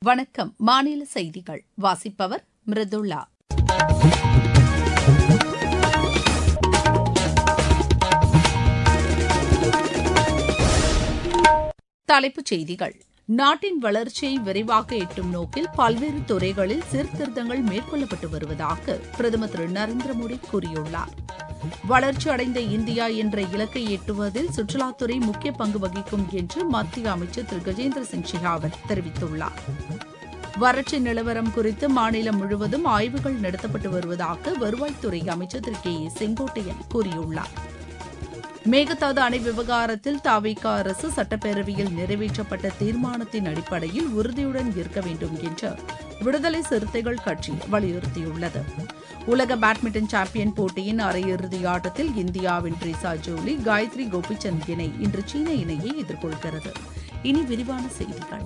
வணக்கம் மாநில செய்திகள் வாசிப்பவர் மிருதுளா தலைப்புச் செய்திகள் நாட்டின் வளர்ச்சியை விரைவாக எட்டும் நோக்கில் பல்வேறு துறைகளில் சீர்திருத்தங்கள் மேற்கொள்ளப்பட்டு வருவதாக பிரதமர் திரு நரேந்திர மோடி கூறியுள்ளார் வளர்ச்சியடைந்த இந்தியா என்ற இலக்கை எட்டுவதில் சுற்றுலாத்துறை முக்கிய பங்கு வகிக்கும் என்று மத்திய அமைச்சர் திரு கஜேந்திர சிங் ஷெகாவத் தெரிவித்துள்ளார் வறட்சி நிலவரம் குறித்து மாநிலம் முழுவதும் ஆய்வுகள் நடத்தப்பட்டு வருவதாக வருவாய்த்துறை அமைச்சர் திரு கே ஏ செங்கோட்டையன் கூறியுள்ளார் மேகதாது அணை விவகாரத்தில் தாவிக அரசு சட்டப்பேரவையில் நிறைவேற்றப்பட்ட தீர்மானத்தின் அடிப்படையில் உறுதியுடன் இருக்க வேண்டும் என்று விடுதலை சிறுத்தைகள் கட்சி வலியுறுத்தியுள்ளது உலக பேட்மிண்டன் சாம்பியன் போட்டியின் அரையிறுதி ஆட்டத்தில் இந்தியாவின் ட்ரீசா ஜோலி காயத்ரி கோபிச்சந்த் இணை இன்று சீன இணையை எதிர்கொள்கிறது இனி விரிவான செய்திகள்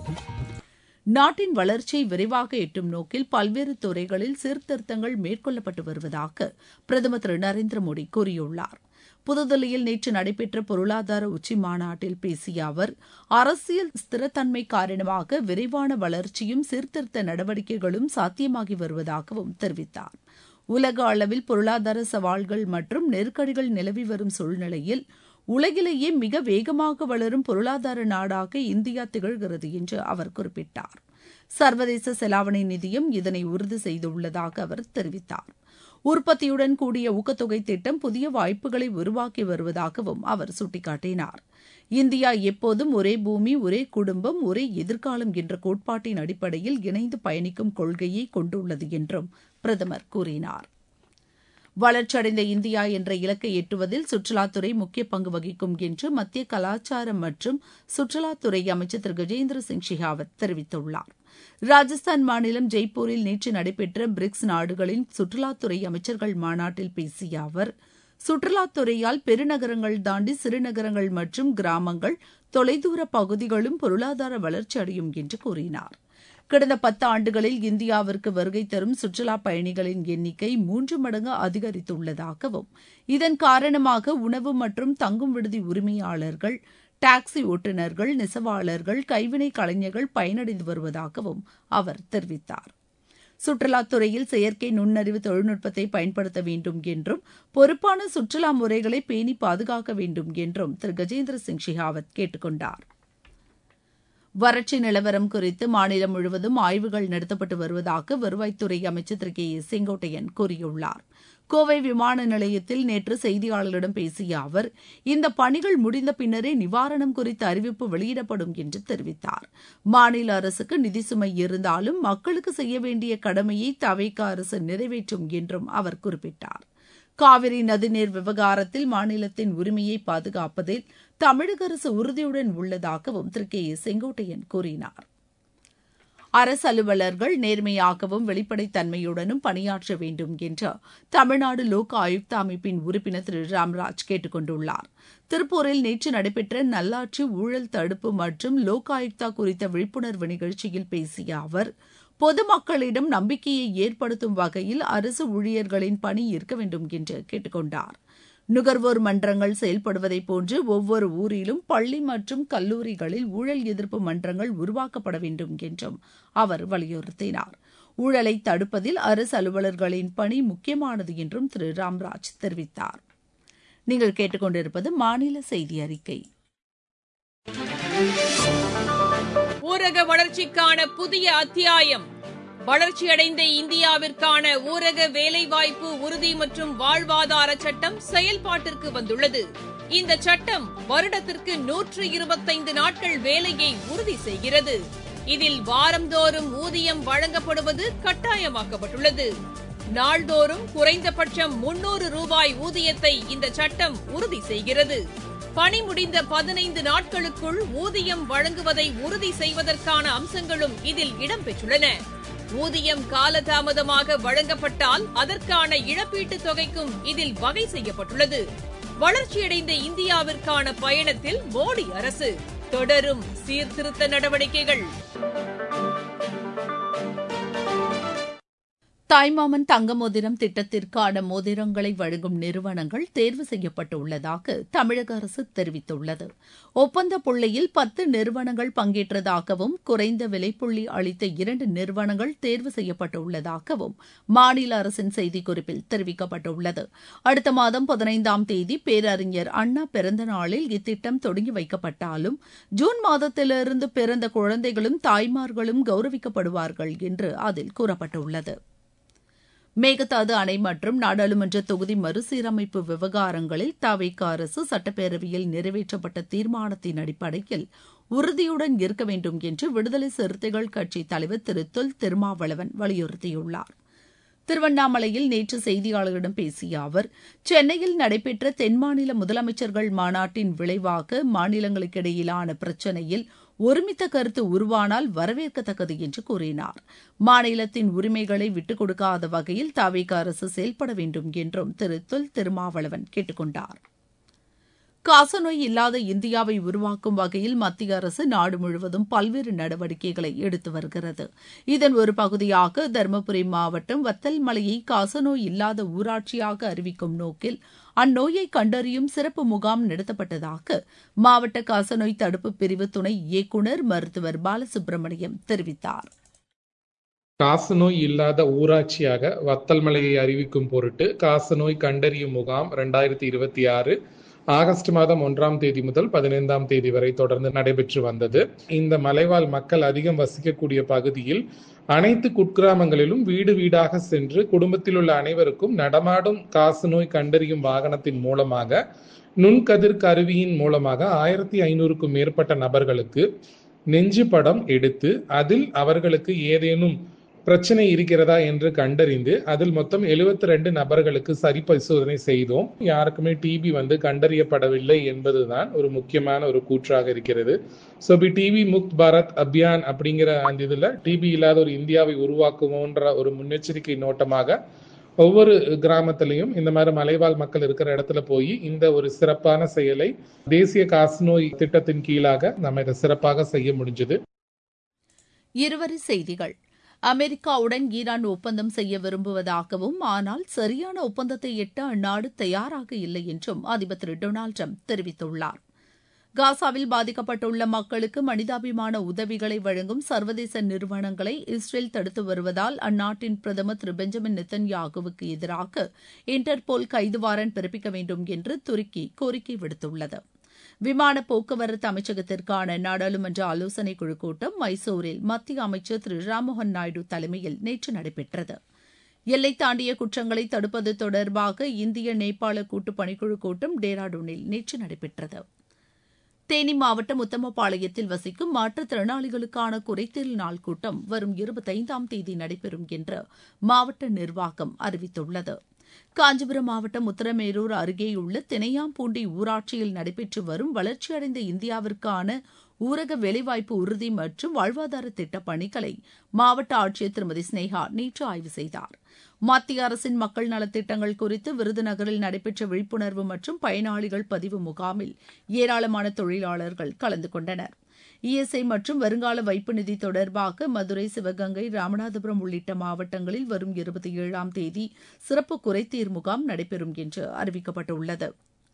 நாட்டின் வளர்ச்சியை விரைவாக எட்டும் நோக்கில் பல்வேறு துறைகளில் சீர்திருத்தங்கள் மேற்கொள்ளப்பட்டு வருவதாக பிரதமர் திரு நரேந்திர மோடி கூறியுள்ளார் புதுதில்லியில் நேற்று நடைபெற்ற பொருளாதார உச்சி மாநாட்டில் பேசிய அவர் அரசியல் ஸ்திரத்தன்மை காரணமாக விரைவான வளர்ச்சியும் சீர்திருத்த நடவடிக்கைகளும் சாத்தியமாகி வருவதாகவும் தெரிவித்தார் உலக அளவில் பொருளாதார சவால்கள் மற்றும் நெருக்கடிகள் நிலவி வரும் சூழ்நிலையில் உலகிலேயே மிக வேகமாக வளரும் பொருளாதார நாடாக இந்தியா திகழ்கிறது என்று அவர் குறிப்பிட்டார் சர்வதேச செலாவணி நிதியம் இதனை உறுதி செய்துள்ளதாக அவர் தெரிவித்தார் உற்பத்தியுடன் கூடிய ஊக்கத்தொகை திட்டம் புதிய வாய்ப்புகளை உருவாக்கி வருவதாகவும் அவர் சுட்டிக்காட்டினார் இந்தியா எப்போதும் ஒரே பூமி ஒரே குடும்பம் ஒரே எதிர்காலம் என்ற கோட்பாட்டின் அடிப்படையில் இணைந்து பயணிக்கும் கொள்கையை கொண்டுள்ளது என்றும் பிரதமர் கூறினார் வளர்ச்சியடைந்த இந்தியா என்ற இலக்கை எட்டுவதில் சுற்றுலாத்துறை முக்கிய பங்கு வகிக்கும் என்று மத்திய கலாச்சாரம் மற்றும் சுற்றுலாத்துறை அமைச்சர் திரு கஜேந்திர சிங் ஷெகாவத் தெரிவித்துள்ளார் ராஜஸ்தான் மாநிலம் ஜெய்ப்பூரில் நேற்று நடைபெற்ற பிரிக்ஸ் நாடுகளின் சுற்றுலாத்துறை அமைச்சர்கள் மாநாட்டில் பேசிய அவர் சுற்றுலாத்துறையால் பெருநகரங்கள் தாண்டி சிறுநகரங்கள் மற்றும் கிராமங்கள் தொலைதூர பகுதிகளும் பொருளாதார வளர்ச்சி அடையும் என்று கூறினார் கடந்த பத்து ஆண்டுகளில் இந்தியாவிற்கு வருகை தரும் சுற்றுலா பயணிகளின் எண்ணிக்கை மூன்று மடங்கு அதிகரித்துள்ளதாகவும் இதன் காரணமாக உணவு மற்றும் தங்கும் விடுதி உரிமையாளர்கள் டாக்ஸி ஓட்டுநர்கள் நெசவாளர்கள் கைவினை கலைஞர்கள் பயனடைந்து வருவதாகவும் அவர் தெரிவித்தார் சுற்றுலாத்துறையில் செயற்கை நுண்ணறிவு தொழில்நுட்பத்தை பயன்படுத்த வேண்டும் என்றும் பொறுப்பான சுற்றுலா முறைகளை பேணி பாதுகாக்க வேண்டும் என்றும் திரு கஜேந்திர சிங் ஷெகாவத் கேட்டுக் கொண்டார் வறட்சி நிலவரம் குறித்து மாநிலம் முழுவதும் ஆய்வுகள் நடத்தப்பட்டு வருவதாக வருவாய்த்துறை அமைச்சர் திரு கே ஏ செங்கோட்டையன் கூறியுள்ளார் கோவை விமான நிலையத்தில் நேற்று செய்தியாளர்களிடம் பேசிய அவர் இந்த பணிகள் முடிந்த பின்னரே நிவாரணம் குறித்த அறிவிப்பு வெளியிடப்படும் என்று தெரிவித்தார் மாநில அரசுக்கு நிதி சுமை இருந்தாலும் மக்களுக்கு செய்ய வேண்டிய கடமையை தவைக்க அரசு நிறைவேற்றும் என்றும் அவர் குறிப்பிட்டார் காவிரி நதிநீர் விவகாரத்தில் மாநிலத்தின் உரிமையை பாதுகாப்பதில் தமிழக அரசு உறுதியுடன் உள்ளதாகவும் திரு கே ஏ செங்கோட்டையன் கூறினார் அரசு அலுவலர்கள் நேர்மையாகவும் வெளிப்படைத்தன்மையுடனும் பணியாற்ற வேண்டும் என்று தமிழ்நாடு லோக் ஆயுக்தா அமைப்பின் உறுப்பினர் திரு ராம்ராஜ் கேட்டுக் கொண்டுள்ளார் திருப்பூரில் நேற்று நடைபெற்ற நல்லாட்சி ஊழல் தடுப்பு மற்றும் லோக் ஆயுக்தா குறித்த விழிப்புணர்வு நிகழ்ச்சியில் பேசிய அவர் பொதுமக்களிடம் நம்பிக்கையை ஏற்படுத்தும் வகையில் அரசு ஊழியர்களின் பணி இருக்க வேண்டும் என்று கேட்டுக்கொண்டார் நுகர்வோர் மன்றங்கள் செயல்படுவதைப் போன்று ஒவ்வொரு ஊரிலும் பள்ளி மற்றும் கல்லூரிகளில் ஊழல் எதிர்ப்பு மன்றங்கள் உருவாக்கப்பட வேண்டும் என்றும் அவர் வலியுறுத்தினார் ஊழலை தடுப்பதில் அரசு அலுவலர்களின் பணி முக்கியமானது என்றும் திரு ராம்ராஜ் தெரிவித்தார் நீங்கள் கேட்டுக்கொண்டிருப்பது மாநில செய்தி அறிக்கை ஊரக வளர்ச்சிக்கான புதிய அத்தியாயம் வளர்ச்சியடைந்த இந்தியாவிற்கான ஊரக வேலைவாய்ப்பு உறுதி மற்றும் வாழ்வாதார சட்டம் செயல்பாட்டிற்கு வந்துள்ளது இந்த சட்டம் வருடத்திற்கு நூற்று இருபத்தைந்து நாட்கள் வேலையை உறுதி செய்கிறது இதில் வாரந்தோறும் ஊதியம் வழங்கப்படுவது கட்டாயமாக்கப்பட்டுள்ளது நாள்தோறும் குறைந்தபட்சம் முன்னூறு ரூபாய் ஊதியத்தை இந்த சட்டம் உறுதி செய்கிறது பணி முடிந்த பதினைந்து நாட்களுக்குள் ஊதியம் வழங்குவதை உறுதி செய்வதற்கான அம்சங்களும் இதில் இடம்பெற்றுள்ளன ஊதியம் காலதாமதமாக வழங்கப்பட்டால் அதற்கான இழப்பீட்டுத் தொகைக்கும் இதில் வகை செய்யப்பட்டுள்ளது வளர்ச்சியடைந்த இந்தியாவிற்கான பயணத்தில் மோடி அரசு தொடரும் சீர்திருத்த நடவடிக்கைகள் தாய்மாமன் தங்க மோதிரம் திட்டத்திற்கான மோதிரங்களை வழங்கும் நிறுவனங்கள் தேர்வு செய்யப்பட்டுள்ளதாக தமிழக அரசு தெரிவித்துள்ளது ஒப்பந்த புள்ளியில் பத்து நிறுவனங்கள் பங்கேற்றதாகவும் குறைந்த விலைப்புள்ளி அளித்த இரண்டு நிறுவனங்கள் தேர்வு செய்யப்பட்டுள்ளதாகவும் மாநில அரசின் செய்திக்குறிப்பில் தெரிவிக்கப்பட்டுள்ளது அடுத்த மாதம் பதினைந்தாம் தேதி பேரறிஞர் அண்ணா பிறந்த நாளில் இத்திட்டம் தொடங்கி வைக்கப்பட்டாலும் ஜூன் மாதத்திலிருந்து பிறந்த குழந்தைகளும் தாய்மார்களும் கௌரவிக்கப்படுவார்கள் என்று அதில் கூறப்பட்டுள்ளது மேகதாது அணை மற்றும் நாடாளுமன்ற தொகுதி மறுசீரமைப்பு விவகாரங்களில் தவிக அரசு சட்டப்பேரவையில் நிறைவேற்றப்பட்ட தீர்மானத்தின் அடிப்படையில் உறுதியுடன் இருக்க வேண்டும் என்று விடுதலை சிறுத்தைகள் கட்சி தலைவர் திரு தொல் திருமாவளவன் வலியுறுத்தியுள்ளார் திருவண்ணாமலையில் நேற்று செய்தியாளர்களிடம் பேசிய அவர் சென்னையில் நடைபெற்ற தென்மாநில முதலமைச்சர்கள் மாநாட்டின் விளைவாக மாநிலங்களுக்கிடையிலான பிரச்சினையில் ஒருமித்த கருத்து உருவானால் வரவேற்கத்தக்கது என்று கூறினார் மாநிலத்தின் உரிமைகளை விட்டுக் கொடுக்காத வகையில் தாவேக அரசு செயல்பட வேண்டும் என்றும் திரு தொல் திருமாவளவன் கேட்டுக் கொண்டார் காசநோய் இல்லாத இந்தியாவை உருவாக்கும் வகையில் மத்திய அரசு நாடு முழுவதும் பல்வேறு நடவடிக்கைகளை எடுத்து வருகிறது இதன் ஒரு பகுதியாக தருமபுரி மாவட்டம் வத்தல் மலையை காசநோய் இல்லாத ஊராட்சியாக அறிவிக்கும் நோக்கில் அந்நோயை கண்டறியும் சிறப்பு முகாம் நடத்தப்பட்டதாக மாவட்ட காசநோய் தடுப்பு பிரிவு துணை இயக்குநர் மருத்துவர் பாலசுப்ரமணியம் தெரிவித்தார் காசநோய் இல்லாத ஊராட்சியாக வத்தல் மலையை அறிவிக்கும் பொருட்டு காசநோய் கண்டறியும் முகாம் இரண்டாயிரத்தி இருபத்தி ஆறு ஆகஸ்ட் மாதம் ஒன்றாம் தேதி முதல் பதினைந்தாம் தேதி வரை தொடர்ந்து நடைபெற்று வந்தது இந்த மலைவாழ் மக்கள் அதிகம் வசிக்கக்கூடிய பகுதியில் அனைத்து குட்கிராமங்களிலும் வீடு வீடாக சென்று குடும்பத்தில் உள்ள அனைவருக்கும் நடமாடும் காசநோய் கண்டறியும் வாகனத்தின் மூலமாக நுண்கதிர் கருவியின் மூலமாக ஆயிரத்தி ஐநூறுக்கும் மேற்பட்ட நபர்களுக்கு நெஞ்சு படம் எடுத்து அதில் அவர்களுக்கு ஏதேனும் பிரச்சனை இருக்கிறதா என்று கண்டறிந்து அதில் மொத்தம் எழுபத்தி ரெண்டு நபர்களுக்கு சரி பரிசோதனை செய்தோம் யாருக்குமே டிபி வந்து கண்டறியப்படவில்லை என்பதுதான் ஒரு முக்கியமான ஒரு கூற்றாக இருக்கிறது so P TB Mukt Bharat Abhiyan அப்படிங்கிற அந்த இதில் டிபி இல்லாத ஒரு இந்தியாவை உருவாக்குவோன்ற ஒரு முன்னெச்சரிக்கை நோட்டமாக ஒவ்வொரு கிராமத்திலையும் இந்த மாதிரி மலைவாழ் மக்கள் இருக்கிற இடத்துல போய் இந்த ஒரு சிறப்பான செயலை தேசிய காசநோய் திட்டத்தின் கீழாக நம்ம இதை சிறப்பாக செய்ய முடிஞ்சது இருவரி செய்திகள் அமெரிக்காவுடன் ஈரான் ஒப்பந்தம் செய்ய விரும்புவதாகவும் ஆனால் சரியான ஒப்பந்தத்தை எட்ட அந்நாடு தயாராக இல்லை என்றும் அதிபர் திரு டொனால்டு ட்ரம்ப் தெரிவித்துள்ளார் காசாவில் பாதிக்கப்பட்டுள்ள மக்களுக்கு மனிதாபிமான உதவிகளை வழங்கும் சர்வதேச நிறுவனங்களை இஸ்ரேல் தடுத்து வருவதால் அந்நாட்டின் பிரதமர் திரு பெஞ்சமின் நெத்தன்யாகுவுக்கு எதிராக இன்டர்போல் கைது வாரண்ட் பிறப்பிக்க வேண்டும் என்று துருக்கி கோரிக்கை விடுத்துள்ளது விமான போக்குவரத்து அமைச்சகத்திற்கான நாடாளுமன்ற ஆலோசனைக் குழு கூட்டம் மைசூரில் மத்திய அமைச்சர் திரு ராம்மோகன் நாயுடு தலைமையில் நேற்று நடைபெற்றது எல்லை தாண்டிய குற்றங்களை தடுப்பது தொடர்பாக இந்திய நேபாள கூட்டு பணிக்குழு கூட்டம் டேராடூனில் நேற்று நடைபெற்றது தேனி மாவட்டம் உத்தமபாளையத்தில் வசிக்கும் மாற்றுத்திறனாளிகளுக்கான குறைதீர் நாள் கூட்டம் வரும் இருபத்தைந்தாம் தேதி நடைபெறும் என்று மாவட்ட நிர்வாகம் அறிவித்துள்ளது காஞ்சிபுரம் மாவட்டம் உத்தரமேரூர் அருகேயுள்ள தினையாம்பூண்டி ஊராட்சியில் நடைபெற்று வரும் வளர்ச்சியடைந்த இந்தியாவிற்கான ஊரக வேலைவாய்ப்பு உறுதி மற்றும் வாழ்வாதார திட்டப் பணிகளை மாவட்ட ஆட்சியர் திருமதி ஸ்னேகா நேற்று ஆய்வு செய்தார் மத்திய அரசின் மக்கள் நலத்திட்டங்கள் குறித்து விருதுநகரில் நடைபெற்ற விழிப்புணர்வு மற்றும் பயனாளிகள் பதிவு முகாமில் ஏராளமான தொழிலாளர்கள் கலந்து கொண்டனர் இஎஸ்ஐ மற்றும் வருங்கால வைப்பு நிதி தொடர்பாக மதுரை சிவகங்கை ராமநாதபுரம் உள்ளிட்ட மாவட்டங்களில் வரும் இருபத்தி ஏழாம் தேதி சிறப்பு குறைதீர் முகாம் நடைபெறும் என்று அறிவிக்கப்பட்டுள்ளது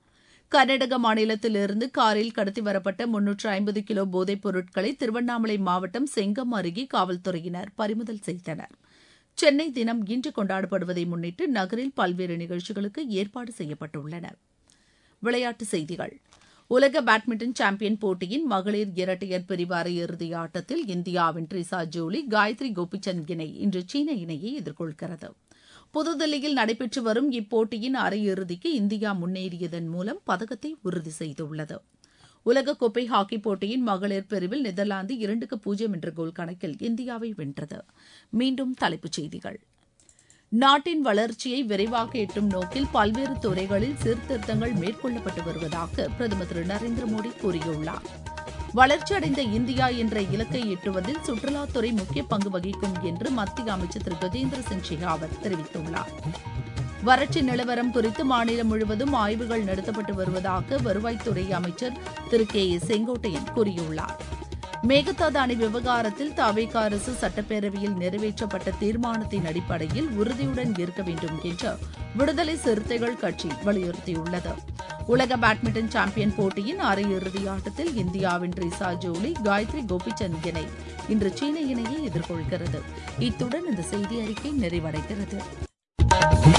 கர்நாடக மாநிலத்திலிருந்து காரில் கடத்தி வரப்பட்ட முன்னூற்று ஐம்பது கிலோ போதைப் பொருட்களை திருவண்ணாமலை மாவட்டம் செங்கம் அருகே காவல்துறையினர் பறிமுதல் செய்தனர் சென்னை தினம் இன்று கொண்டாடப்படுவதை முன்னிட்டு நகரில் பல்வேறு நிகழ்ச்சிகளுக்கு ஏற்பாடு செய்யப்பட்டுள்ளன விளையாட்டுச் செய்திகள் உலக பேட்மிண்டன் சாம்பியன் போட்டியின் மகளிர் இரட்டையர் பிரிவு அரையிறுதி ஆட்டத்தில் இந்தியாவின் ட்ரிசா ஜோலி காயத்ரி கோபிச்சந்த் இணை இன்று சீன இணையை எதிர்கொள்கிறது புதுதில்லியில் நடைபெற்று வரும் இப்போட்டியின் அரையிறுதிக்கு இந்தியா முன்னேறியதன் மூலம் பதக்கத்தை உறுதி செய்துள்ளது உலகக்கோப்பை ஹாக்கிப் போட்டியின் மகளிர் பிரிவில் நெதர்லாந்து இரண்டுக்கு பூஜ்ஜியம் என்ற கோல் கணக்கில் இந்தியாவை வென்றது மீண்டும் தலைப்புச் செய்திகள் நாட்டின் வளர்ச்சியை விரைவாக எட்டும் நோக்கில் பல்வேறு துறைகளில் சீர்திருத்தங்கள் மேற்கொள்ளப்பட்டு வருவதாக பிரதமர் திரு நரேந்திர மோடி கூறியுள்ளார் வளர்ச்சியடைந்த இந்தியா என்ற இலக்கை எட்டுவதில் சுற்றுலாத்துறை முக்கிய பங்கு வகிக்கும் என்று மத்திய அமைச்சர் திரு கஜேந்திர சிங் ஷெகாவத் தெரிவித்துள்ளார் வறட்சி நிலவரம் குறித்து மாநிலம் முழுவதும் ஆய்வுகள் நடத்தப்பட்டு வருவதாக வருவாய்த்துறை அமைச்சர் திரு கே ஏ செங்கோட்டையன் கூறியுள்ளார் மேகதாது அணை விவகாரத்தில் தவேக அரசு சட்டப்பேரவையில் நிறைவேற்றப்பட்ட தீர்மானத்தின் அடிப்படையில் உறுதியுடன் இருக்க வேண்டும் என்று விடுதலை சிறுத்தைகள் கட்சி வலியுறுத்தியுள்ளது உலக பேட்மிண்டன் சாம்பியன் போட்டியின் அரையிறுதி ஆட்டத்தில் இந்தியாவின் ட்ரிசா ஜோலி காயத்ரி கோபிச்சந்த் இணை இன்று சீன இணையை எதிர்கொள்கிறது இத்துடன் இந்த செய்தி அறிக்கை நிறைவடைகிறது